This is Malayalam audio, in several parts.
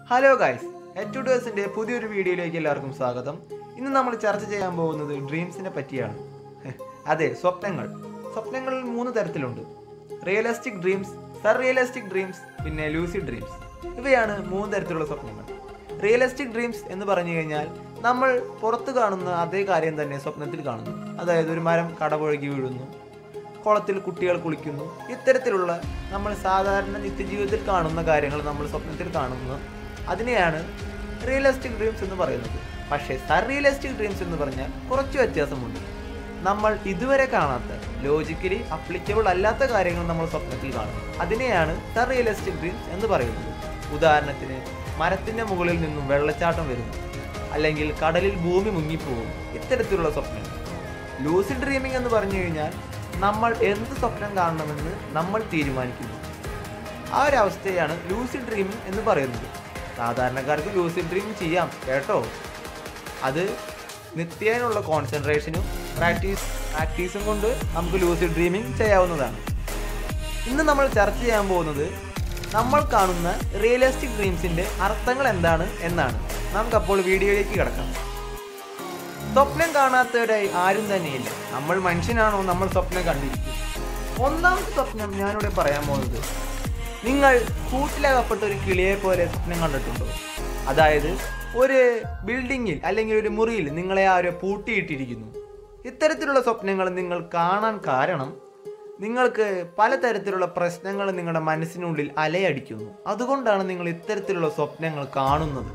ഹലോ ഗൈസ് എച്ച് ഡേഴ്സിന്റെ പുതിയൊരു വീഡിയോയിലേക്ക് എല്ലാവർക്കും സ്വാഗതം ഇന്ന് നമ്മൾ ചർച്ച ചെയ്യാൻ പോകുന്നത് ഡ്രീംസിനെ പറ്റിയാണ് ഹെ, അതെ സ്വപ്നങ്ങൾ സ്വപ്നങ്ങളിൽ മൂന്ന് തരത്തിലുണ്ട് realistic dreams sir realistic dreams പിന്നെ ലൂസിഡ് ഡ്രീംസ് ഇവയാണ് മൂന്ന് തരത്തിലുള്ള സ്വപ്നങ്ങൾ റിയലിസ്റ്റിക് ഡ്രീംസ് എന്ന് പറഞ്ഞു കഴിഞ്ഞാൽ നമ്മൾ പുറത്ത് കാണുന്ന അതേ കാര്യം തന്നെ സ്വപ്നത്തിൽ കാണുന്നു അതായത് ഒരു മരം കടപുഴകി വീഴുന്നു കുളത്തിൽ കുട്ടികൾ കുളിക്കുന്നു ഇത്തരത്തിലുള്ള നമ്മൾ സാധാരണ നിത്യജീവിതത്തിൽ കാണുന്ന കാര്യങ്ങൾ നമ്മൾ സ്വപ്നത്തിൽ കാണുന്നു അതിനെയാണ് റിയലിസ്റ്റിക് ഡ്രീംസ് എന്ന് പറയുന്നത് പക്ഷേ സർ റിയലിസ്റ്റിക് ഡ്രീംസ് എന്ന് പറഞ്ഞാൽ കുറച്ച് വ്യത്യാസമുണ്ട് നമ്മൾ ഇതുവരെ കാണാത്ത ലോജിക്കലി അപ്ലിക്കബിൾ അല്ലാത്ത കാര്യങ്ങൾ നമ്മൾ സ്വപ്നത്തിൽ കാണും അതിനെയാണ് സർ റിയലിസ്റ്റിക് ഡ്രീംസ് എന്ന് പറയുന്നത് ഉദാഹരണത്തിന് മരത്തിന്റെ മുകളിൽ നിന്നും വെള്ളച്ചാട്ടം വരുന്നു അല്ലെങ്കിൽ കടലിൽ ഭൂമി മുങ്ങിപ്പോകും ഇത്തരത്തിലുള്ള സ്വപ്നങ്ങൾ ലൂസിഡ് ഡ്രീമിംഗ് എന്ന് പറഞ്ഞു കഴിഞ്ഞാൽ നമ്മൾ എന്ത് സ്വപ്നം കാണണമെന്ന് നമ്മൾ തീരുമാനിക്കുന്നു ആ ഒരു അവസ്ഥയാണ് ലൂസിഡ് ഡ്രീമിംഗ് എന്ന് പറയുന്നത് സാധാരണക്കാർക്ക് ലൂസിഡ് ഡ്രീമിംഗ് ചെയ്യാം കേട്ടോ അത് നിത്യേനുള്ള കോൺസെൻട്രേഷനും പ്രാക്ടീസ് പ്രാക്ടീസും കൊണ്ട് നമുക്ക് ലൂസിഡ് ഡ്രീമിംഗ് ചെയ്യാവുന്നതാണ് ഇന്ന് നമ്മൾ ചർച്ച ചെയ്യാൻ പോകുന്നത് നമ്മൾ കാണുന്ന റിയലിസ്റ്റിക് ഡ്രീംസിന്റെ അർത്ഥങ്ങൾ എന്താണ് എന്നാണ് നമുക്കപ്പോൾ വീഡിയോയിലേക്ക് കിടക്കാം സ്വപ്നം കാണാത്തവരായി ആരും തന്നെയില്ല നമ്മൾ മനുഷ്യനാണോ നമ്മൾ സ്വപ്നം കണ്ടിരിക്കും ഒന്നാമത്തെ സ്വപ്നം ഞാനിവിടെ പറയാൻ പോകുന്നത് നിങ്ങൾ കൂട്ടിലകപ്പെട്ട ഒരു കിളിയെ പോലെ സ്വപ്നം കണ്ടിട്ടുണ്ടോ അതായത് ഒരു ബിൽഡിങ്ങിൽ അല്ലെങ്കിൽ ഒരു മുറിയിൽ നിങ്ങളെ ആരോ പൂട്ടിയിട്ടിരിക്കുന്നു ഇത്തരത്തിലുള്ള സ്വപ്നങ്ങൾ നിങ്ങൾ കാണാൻ കാരണം നിങ്ങൾക്ക് പലതരത്തിലുള്ള പ്രശ്നങ്ങൾ നിങ്ങളുടെ മനസ്സിനുള്ളിൽ അലയടിക്കുന്നു അതുകൊണ്ടാണ് നിങ്ങൾ ഇത്തരത്തിലുള്ള സ്വപ്നങ്ങൾ കാണുന്നത്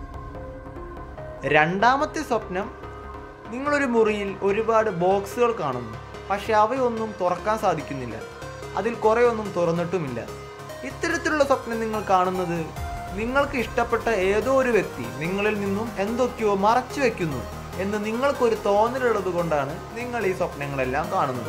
രണ്ടാമത്തെ സ്വപ്നം നിങ്ങളൊരു മുറിയിൽ ഒരുപാട് ബോക്സുകൾ കാണുന്നു പക്ഷെ അവയൊന്നും തുറക്കാൻ സാധിക്കുന്നില്ല അതിൽ കുറേ ഒന്നും തുറന്നിട്ടുമില്ല ഇത്തരത്തിലുള്ള സ്വപ്നം നിങ്ങൾ കാണുന്നത് നിങ്ങൾക്ക് ഇഷ്ടപ്പെട്ട ഏതോ ഒരു വ്യക്തി നിങ്ങളിൽ നിന്നും എന്തൊക്കെയോ മറച്ചു വെക്കുന്നു എന്ന് നിങ്ങൾക്കൊരു തോന്നലുള്ളത് കൊണ്ടാണ് നിങ്ങൾ ഈ സ്വപ്നങ്ങളെല്ലാം കാണുന്നത്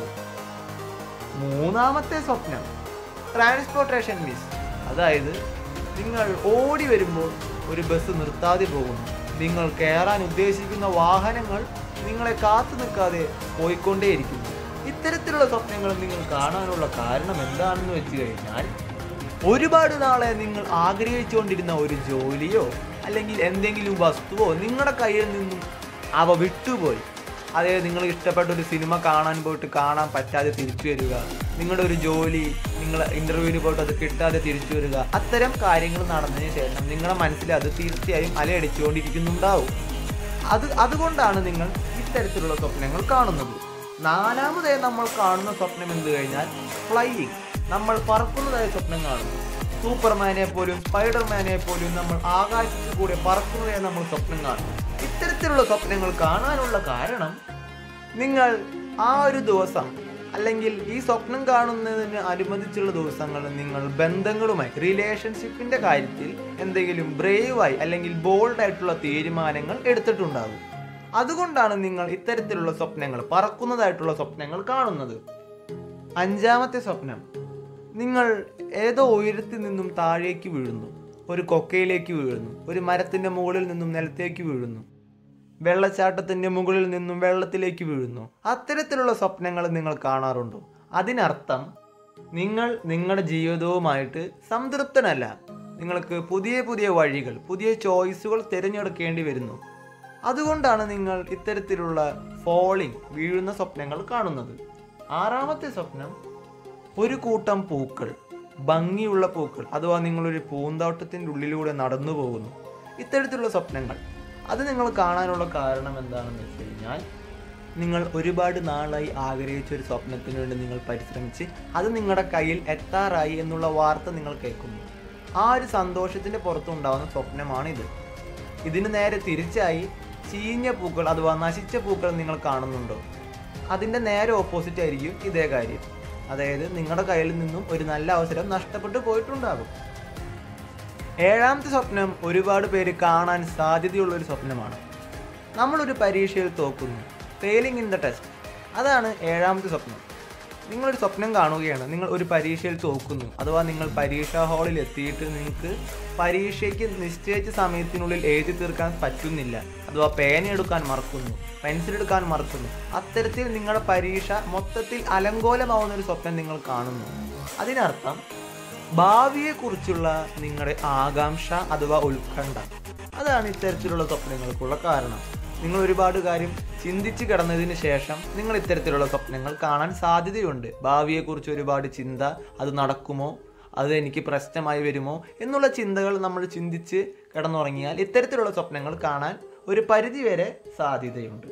മൂന്നാമത്തെ സ്വപ്നം ട്രാൻസ്പോർട്ടേഷൻ മിസ് അതായത് നിങ്ങൾ ഓടി വരുമ്പോൾ ഒരു ബസ് നിർത്താതെ പോകുന്നു നിങ്ങൾ കയറാൻ ഉദ്ദേശിക്കുന്ന വാഹനങ്ങൾ നിങ്ങളെ കാത്തു നിൽക്കാതെ പോയിക്കൊണ്ടേയിരിക്കുന്നു ഇത്തരത്തിലുള്ള സ്വപ്നങ്ങൾ നിങ്ങൾ കാണാനുള്ള കാരണം എന്താണെന്ന് വെച്ച് കഴിഞ്ഞാൽ ഒരുപാട് നാളെ നിങ്ങൾ ആഗ്രഹിച്ചുകൊണ്ടിരുന്ന ഒരു ജോലിയോ അല്ലെങ്കിൽ എന്തെങ്കിലും വസ്തുവോ നിങ്ങളുടെ കയ്യിൽ നിന്നും അവ വിട്ടുപോയി അതായത് നിങ്ങൾ ഇഷ്ടപ്പെട്ട ഒരു സിനിമ കാണാൻ പോയിട്ട് കാണാൻ പറ്റാതെ തിരിച്ചു വരിക നിങ്ങളുടെ ഒരു ജോലി നിങ്ങൾ ഇന്റർവ്യൂവിന് പോയിട്ട് അത് കിട്ടാതെ തിരിച്ചു വരിക അത്തരം കാര്യങ്ങൾ നടന്നതിന് ശേഷം നിങ്ങളുടെ മനസ്സിൽ അത് തീർച്ചയായും അലയടിച്ചുകൊണ്ടിരിക്കുന്നുണ്ടാവും അത് അതുകൊണ്ടാണ് നിങ്ങൾ ഇത്തരത്തിലുള്ള സ്വപ്നങ്ങൾ കാണുന്നത് നാലാമതായി നമ്മൾ കാണുന്ന സ്വപ്നം എന്ത് കഴിഞ്ഞാൽ ഫ്ലൈയിങ് നമ്മൾ പറക്കുന്നതായ സ്വപ്നം കാണുന്നു സൂപ്പർമാനെ പോലും സ്പൈഡർമാനെ പോലും നമ്മൾ ആകാശത്തിൽ കൂടെ പറക്കുന്നതായി നമ്മൾ സ്വപ്നം കാണുന്നു ഇത്തരത്തിലുള്ള സ്വപ്നങ്ങൾ കാണാനുള്ള കാരണം നിങ്ങൾ ആ ഒരു ദിവസം അല്ലെങ്കിൽ ഈ സ്വപ്നം കാണുന്നതിന് അനുബന്ധിച്ചുള്ള ദിവസങ്ങളിൽ നിങ്ങൾ ബന്ധങ്ങളുമായി റിലേഷൻഷിപ്പിന്റെ കാര്യത്തിൽ എന്തെങ്കിലും ബ്രേവായി അല്ലെങ്കിൽ ബോൾഡ് ആയിട്ടുള്ള തീരുമാനങ്ങൾ എടുത്തിട്ടുണ്ടാകും അതുകൊണ്ടാണ് നിങ്ങൾ ഇത്തരത്തിലുള്ള സ്വപ്നങ്ങൾ പറക്കുന്നതായിട്ടുള്ള സ്വപ്നങ്ങൾ കാണുന്നത് അഞ്ചാമത്തെ സ്വപ്നം നിങ്ങൾ ഏതോ ഉയരത്തിൽ നിന്നും താഴേക്ക് വീഴുന്നു ഒരു കൊക്കയിലേക്ക് വീഴുന്നു ഒരു മരത്തിന്റെ മുകളിൽ നിന്നും നിലത്തേക്ക് വീഴുന്നു വെള്ളച്ചാട്ടത്തിന്റെ മുകളിൽ നിന്നും വെള്ളത്തിലേക്ക് വീഴുന്നു അത്തരത്തിലുള്ള സ്വപ്നങ്ങൾ നിങ്ങൾ കാണാറുണ്ടോ അതിനർത്ഥം നിങ്ങൾ നിങ്ങളുടെ ജീവിതവുമായിട്ട് സംതൃപ്തനല്ല നിങ്ങൾക്ക് പുതിയ പുതിയ വഴികൾ പുതിയ ചോയ്സുകൾ തിരഞ്ഞെടുക്കേണ്ടി വരുന്നു അതുകൊണ്ടാണ് നിങ്ങൾ ഇത്തരത്തിലുള്ള ഫോളിങ് വീഴുന്ന സ്വപ്നങ്ങൾ കാണുന്നത് ആറാമത്തെ സ്വപ്നം ഒരു കൂട്ടം പൂക്കൾ ഭംഗിയുള്ള പൂക്കൾ അഥവാ നിങ്ങളൊരു പൂന്തോട്ടത്തിൻ്റെ ഉള്ളിലൂടെ നടന്നു പോകുന്നു ഇത്തരത്തിലുള്ള സ്വപ്നങ്ങൾ അത് നിങ്ങൾ കാണാനുള്ള കാരണം എന്താണെന്ന് വെച്ച് കഴിഞ്ഞാൽ നിങ്ങൾ ഒരുപാട് നാളായി ആഗ്രഹിച്ച ഒരു സ്വപ്നത്തിന് വേണ്ടി നിങ്ങൾ പരിശ്രമിച്ച് അത് നിങ്ങളുടെ കയ്യിൽ എത്താറായി എന്നുള്ള വാർത്ത നിങ്ങൾ കേൾക്കുന്നു ആ ഒരു സന്തോഷത്തിൻ്റെ പുറത്തുണ്ടാകുന്ന സ്വപ്നമാണിത് ഇതിന് നേരെ തിരിച്ചായി ചീഞ്ഞ പൂക്കൾ അഥവാ നശിച്ച പൂക്കൾ നിങ്ങൾ കാണുന്നുണ്ടോ അതിൻ്റെ നേരെ ഓപ്പോസിറ്റ് ആയിരിക്കും ഇതേ കാര്യം അതായത് നിങ്ങളുടെ കയ്യിൽ നിന്നും ഒരു നല്ല അവസരം നഷ്ടപ്പെട്ടു പോയിട്ടുണ്ടാകും ഏഴാമത്തെ സ്വപ്നം ഒരുപാട് പേര് കാണാൻ സാധ്യതയുള്ള ഒരു സ്വപ്നമാണ് നമ്മളൊരു പരീക്ഷയിൽ തോക്കുന്നു ഫെയിലിംഗ് ഇൻ ദ ടെസ്റ്റ് അതാണ് ഏഴാമത്തെ സ്വപ്നം നിങ്ങളൊരു സ്വപ്നം കാണുകയാണ് നിങ്ങൾ ഒരു പരീക്ഷയിൽ തോക്കുന്നു അഥവാ നിങ്ങൾ പരീക്ഷാ ഹാളിൽ എത്തിയിട്ട് നിങ്ങൾക്ക് പരീക്ഷയ്ക്ക് നിശ്ചയിച്ച സമയത്തിനുള്ളിൽ എഴുതി തീർക്കാൻ പറ്റുന്നില്ല അഥവാ പേന എടുക്കാൻ മറക്കുന്നു പെൻസിൽ എടുക്കാൻ മറക്കുന്നു അത്തരത്തിൽ നിങ്ങളുടെ പരീക്ഷ മൊത്തത്തിൽ അലങ്കോലമാവുന്ന ഒരു സ്വപ്നം നിങ്ങൾ കാണുന്നു അതിനർത്ഥം ഭാവിയെക്കുറിച്ചുള്ള നിങ്ങളുടെ ആകാംക്ഷ അഥവാ ഉത്കണ്ഠ അതാണ് ഇത്തരത്തിലുള്ള സ്വപ്നങ്ങൾക്കുള്ള കാരണം നിങ്ങൾ ഒരുപാട് കാര്യം ചിന്തിച്ച് കിടന്നതിന് ശേഷം നിങ്ങൾ ഇത്തരത്തിലുള്ള സ്വപ്നങ്ങൾ കാണാൻ സാധ്യതയുണ്ട് ഭാവിയെക്കുറിച്ച് ഒരുപാട് ചിന്ത അത് നടക്കുമോ അത് എനിക്ക് പ്രശ്നമായി വരുമോ എന്നുള്ള ചിന്തകൾ നമ്മൾ ചിന്തിച്ച് കിടന്നുറങ്ങിയാൽ ഇത്തരത്തിലുള്ള സ്വപ്നങ്ങൾ കാണാൻ ഒരു പരിധിവരെ സാധ്യതയുണ്ട്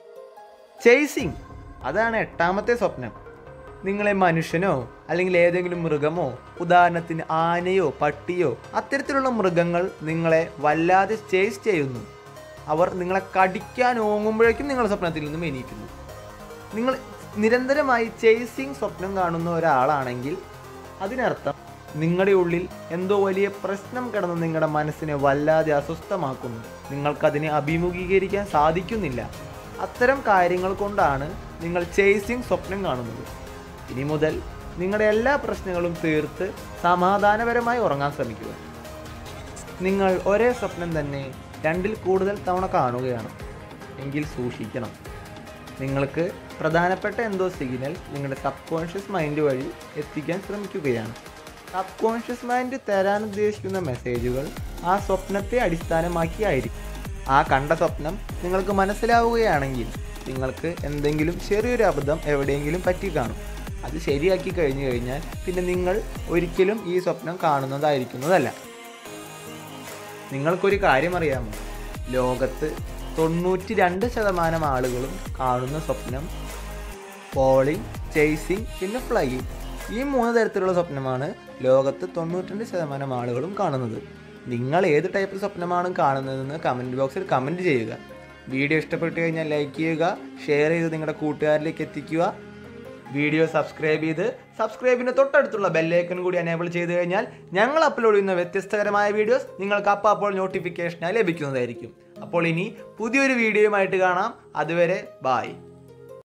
ചേസിങ് അതാണ് എട്ടാമത്തെ സ്വപ്നം നിങ്ങളെ മനുഷ്യനോ അല്ലെങ്കിൽ ഏതെങ്കിലും മൃഗമോ ഉദാഹരണത്തിന് ആനയോ പട്ടിയോ അത്തരത്തിലുള്ള മൃഗങ്ങൾ നിങ്ങളെ വല്ലാതെ ചേസ് ചെയ്യുന്നു അവർ നിങ്ങളെ കടിക്കാൻ ഓങ്ങുമ്പോഴേക്കും നിങ്ങൾ സ്വപ്നത്തിൽ നിന്നും എണീക്കുന്നു നിങ്ങൾ നിരന്തരമായി ചേസിങ് സ്വപ്നം കാണുന്ന ഒരാളാണെങ്കിൽ അതിനർത്ഥം നിങ്ങളുടെ ഉള്ളിൽ എന്തോ വലിയ പ്രശ്നം കിടന്ന് നിങ്ങളുടെ മനസ്സിനെ വല്ലാതെ അസ്വസ്ഥമാക്കുന്നു നിങ്ങൾക്കതിനെ അഭിമുഖീകരിക്കാൻ സാധിക്കുന്നില്ല അത്തരം കാര്യങ്ങൾ കൊണ്ടാണ് നിങ്ങൾ ചേസിങ് സ്വപ്നം കാണുന്നത് ഇനി മുതൽ നിങ്ങളുടെ എല്ലാ പ്രശ്നങ്ങളും തീർത്ത് സമാധാനപരമായി ഉറങ്ങാൻ ശ്രമിക്കുക നിങ്ങൾ ഒരേ സ്വപ്നം തന്നെ രണ്ടിൽ കൂടുതൽ തവണ കാണുകയാണ് എങ്കിൽ സൂക്ഷിക്കണം നിങ്ങൾക്ക് പ്രധാനപ്പെട്ട എന്തോ സിഗ്നൽ നിങ്ങളുടെ സബ് കോൺഷ്യസ് മൈൻഡ് വഴി എത്തിക്കാൻ ശ്രമിക്കുകയാണ് സബ് കോൺഷ്യസ് മൈൻഡ് തരാൻ ഉദ്ദേശിക്കുന്ന മെസ്സേജുകൾ ആ സ്വപ്നത്തെ അടിസ്ഥാനമാക്കിയായിരിക്കും ആ കണ്ട സ്വപ്നം നിങ്ങൾക്ക് മനസ്സിലാവുകയാണെങ്കിൽ നിങ്ങൾക്ക് എന്തെങ്കിലും ചെറിയൊരു അബദ്ധം എവിടെയെങ്കിലും പറ്റി കാണും അത് ശരിയാക്കി കഴിഞ്ഞു കഴിഞ്ഞാൽ പിന്നെ നിങ്ങൾ ഒരിക്കലും ഈ സ്വപ്നം കാണുന്നതായിരിക്കുന്നതല്ല നിങ്ങൾക്കൊരു കാര്യം അറിയാമോ ലോകത്ത് തൊണ്ണൂറ്റി രണ്ട് ശതമാനം ആളുകളും കാണുന്ന സ്വപ്നം ഫോളിങ് ചേസിങ് പിന്നെ ഫ്ലൈയിങ് ഈ മൂന്ന് തരത്തിലുള്ള സ്വപ്നമാണ് ലോകത്ത് തൊണ്ണൂറ്റിരണ്ട് ശതമാനം ആളുകളും കാണുന്നത് നിങ്ങൾ ഏത് ടൈപ്പ് സ്വപ്നമാണ് കാണുന്നതെന്ന് കമൻറ്റ് ബോക്സിൽ കമൻറ്റ് ചെയ്യുക വീഡിയോ ഇഷ്ടപ്പെട്ടു കഴിഞ്ഞാൽ ലൈക്ക് ചെയ്യുക ഷെയർ ചെയ്ത് നിങ്ങളുടെ കൂട്ടുകാരിലേക്ക് എത്തിക്കുക വീഡിയോ സബ്സ്ക്രൈബ് ചെയ്ത് സബ്സ്ക്രൈബിന് തൊട്ടടുത്തുള്ള ബെല്ലൈക്കൺ കൂടി എനേബിൾ ചെയ്ത് കഴിഞ്ഞാൽ ഞങ്ങൾ അപ്ലോഡ് ചെയ്യുന്ന വ്യത്യസ്തകരമായ വീഡിയോസ് നിങ്ങൾക്ക് അപ്പോൾ അപ്പോൾ നോട്ടിഫിക്കേഷനായി ലഭിക്കുന്നതായിരിക്കും അപ്പോൾ ഇനി പുതിയൊരു വീഡിയോയുമായിട്ട് കാണാം അതുവരെ ബായ്